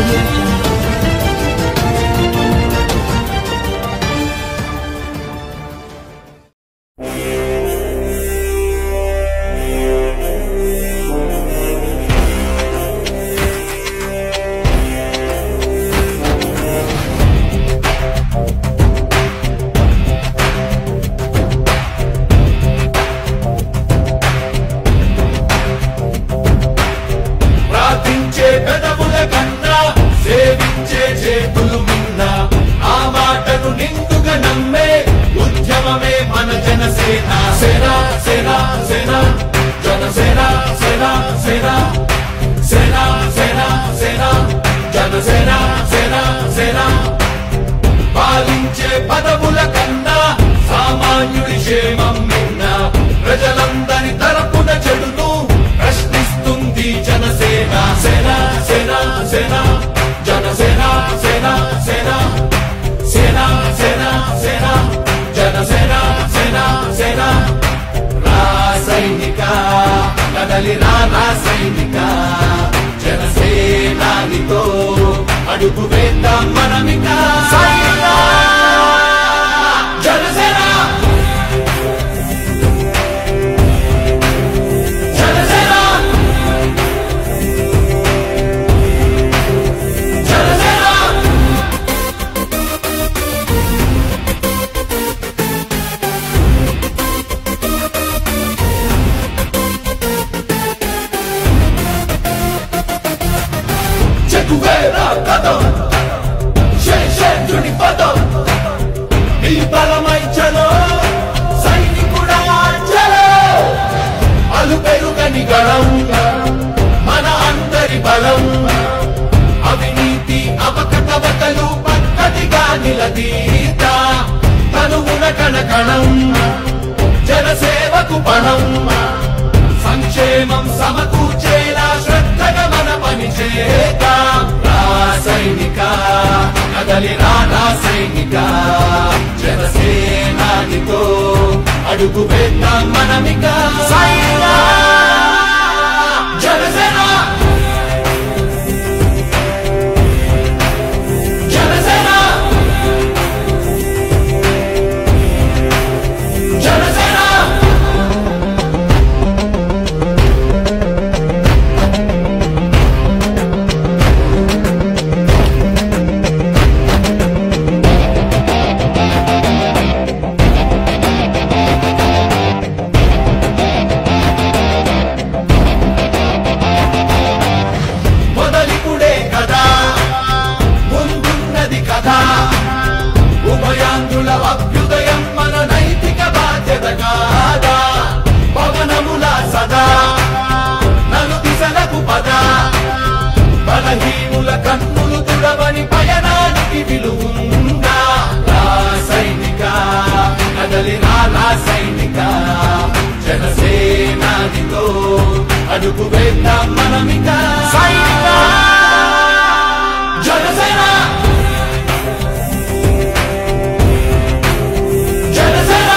audio jungle. ప్రార్థించే పెదవుల కన్నా సేవించే చేతులు మిన్న ఆ మాటను నిండుగా నమ్మే ఉద్యమమే మన జనసేన సేన సేన సేన జనసేన సేన సేన సేన సేన సేన జనసేన సేన సేన పాలించే పదవుల కన్నా సామాన్యుడి క్షేమం నిన్న ప్రజలందరి తరపున చెడును ప్రశ్నిస్తుంది జనసేన సేన సేన సేన జనసేన సేన సేన సేన సేన సేన జనసేన సేన సేన రాసైనిక కదలి రా రాసైనిక జనసేనానితో అడుగు వేద్దాం మనమిక సైనిక జనసేన జనసేన జనసేన చెక్కువేరా కథం శేషేంద్రుని పదం నీ బలమై చలో సైనికుడా చలో అలు పెరుగని గళం మన అందరి బలం అవినీతి అవకతవకలు పక్కటిగా నిలదీత తనువున కణకణం జనసేవకు పణం సంక్షేమం సమకూర్చేలా శ్రద్ధగా మన పని చేద్దాం రాసైనిక కదలి రా రాసైనిక జనసేనానితో అడుగు వేద్దాం మనమిక సైనిక జనసేన జనసేన జనసేన మొదలిపుడే కదా ముందున్నది కదా ఉభయాంధ్రుల అభ్యుదయం మన నైతిక బాధ్యత కాదా పవనముల సదా నలు దిశలకు పద బలహీనుల కన్నులు తుడవని పయనానికి విలువుందా రాసైనిక కదలి రా సైనిక జనసేనానితో అడుగు వేద్దాం మనమిక సైనిక జనసేన జనసేన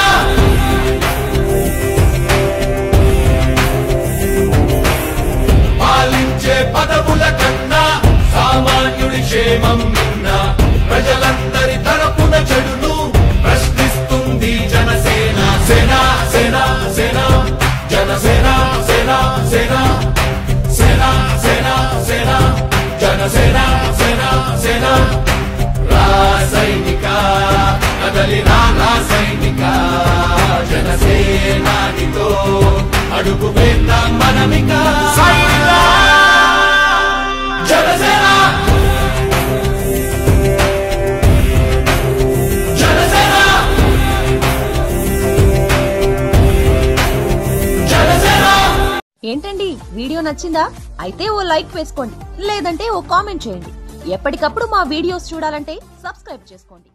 పాలించే పదవుల కన్నా సామాన్యుడి క్షేమం నిన్న ప్రజలందరి తరపున చెడును ప్రశ్నిస్తుంది జనసేన సేన సేన సేన జనసేన సేన సేన సేన సేన సేన జనసేన సేన సేన రాసైనిక కదలి రా రాసైనిక జనసేనానితో అడుగు వేద్దాం మనమిక సైనిక జనసేన జనసేన జనసేన ఏంటండి వీడియో నచ్చిందా అయితే ఓ లైక్ వేసుకోండి లేదంటే ఓ కామెంట్ చేయండి ఎప్పటికప్పుడు మా వీడియోస్ చూడాలంటే సబ్స్క్రైబ్ చేసుకోండి